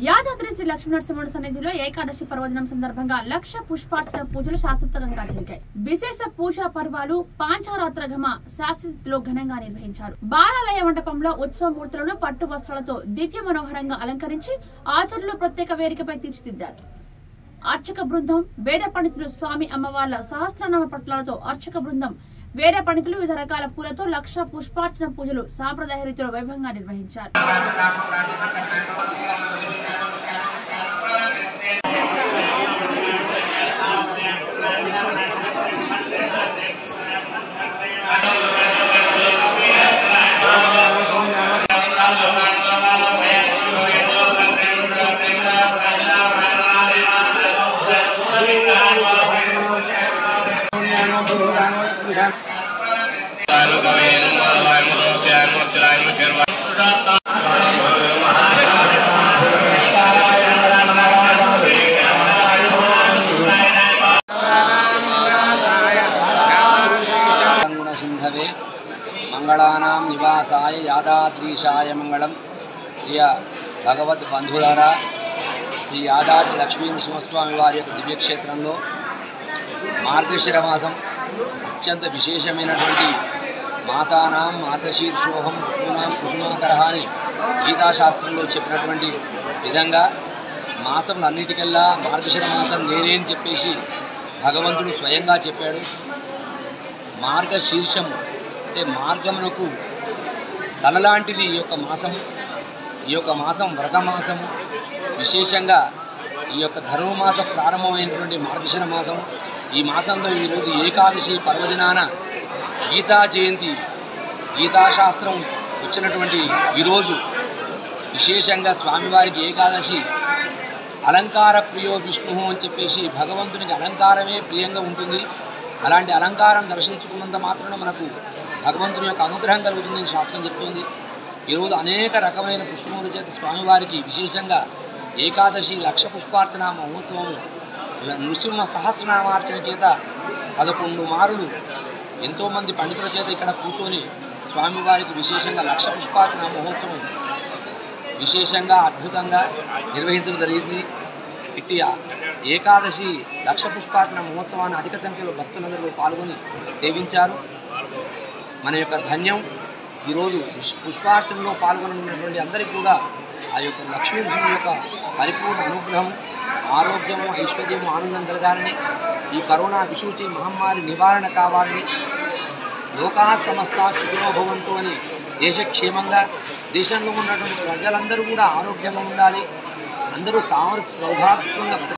యాదాద్రి శ్రీ లక్ష్మీనరసింహుడి సన్నిధిలో ఏకాదశి పర్వదినం సందర్భంగా లక్ష పుష్పార్చన పూజలు శాస్త్రోక్తంగా జరిగాయి విశేష పూజా పర్వాలు పాంచారాత్రగమ శాస్త్రతిలో ఘనంగా నిర్వహించారు బాలాలయ మండపంలో ఉత్సవ మూర్తులను పట్టు వస్త్రాలతో దివ్య మనోహరంగా అలంకరించి ఆచార్యులు ప్రత్యేక వేదికపై తీర్చిదిద్దారు అర్చక బృందం వేద పండితులు స్వామి అమ్మవార్ల సహస్రనామ పట్లతో అర్చక బృందం వేద పండితులు వివిధ రకాల పూలతో లక్ష పుష్పార్చన పూజలు సాంప్రదాయ రీతిలో వైభవంగా నిర్వహించారు సింధవే మంగళానాం నివాసాయ యాదాద్రీశాయ మంగళం ప్రియ భగవద్ బంధువులారా శ్రీ యాదాద్రి లక్ష్మీ నరసింహస్వామి వారి యొక్క దివ్యక్షేత్రంలో మార్గశిర మాసం అత్యంత విశేషమైనటువంటి మాసానాం మార్గశీర్షోహం ఋతూనాం కుసుమాకర అని గీతాశాస్త్రంలో చెప్పినటువంటి విధంగా మాసం అన్నిటికల్లా మార్గశిర మాసం నేనే అని చెప్పేసి భగవంతుడు స్వయంగా చెప్పాడు మార్గశీర్షం అంటే మార్గమునకు తలలాంటిది ఈ యొక్క మాసం ఈ యొక్క మాసం వ్రతమాసం విశేషంగా ఈ యొక్క ధనుర్మాస ప్రారంభమైనటువంటి మార్గశిర మాసం ఈ మాసంలో ఈరోజు ఏకాదశి పర్వదినాన గీతా జయంతి గీతాశాస్త్రం వచ్చినటువంటి ఈరోజు విశేషంగా స్వామివారికి ఏకాదశి అలంకార ప్రియో విష్ణు అని చెప్పేసి భగవంతునికి అలంకారమే ప్రియంగా ఉంటుంది అలాంటి అలంకారం దర్శించుకున్నంత మాత్రాన మనకు భగవంతుని యొక్క అనుగ్రహం కలుగుతుందని శాస్త్రం చెప్తోంది ఈరోజు అనేక రకమైన పుష్పముల చేత స్వామివారికి విశేషంగా ఏకాదశి లక్ష పుష్పార్చన మహోత్సవము నృసింహ సహస్రనామార్చన చేత పదకొండు మారులు ఎంతోమంది పండితుల చేత ఇక్కడ కూర్చొని స్వామివారికి విశేషంగా లక్ష పుష్పార్చన మహోత్సవం విశేషంగా అద్భుతంగా నిర్వహించడం జరిగింది ఇట్టి ఆ ఏకాదశి లక్ష పుష్పార్చన మహోత్సవాన్ని అధిక సంఖ్యలో భక్తులందరూ పాల్గొని సేవించారు మన యొక్క ధన్యం ఈరోజు పుష్- పుష్పార్చనలో పాల్గొనున్నటువంటి అందరికీ కూడా ఆ యొక్క లక్ష్మీనరసింహ యొక్క పరిపూర్ణ అనుగ్రహం ఆరోగ్యము ఐశ్వర్యము ఆనందం కలగాలని ఈ కరోనా విసూచి మహమ్మారి నివారణ కావాలని లోకా సమస్త సుఖినో భవంతు అని దేశక్షేమంగా దేశంలో ఉన్నటువంటి ప్రజలందరూ కూడా ఆరోగ్యంగా ఉండాలి అందరూ సామరస్య సౌభాగ్యంగా బతకాలి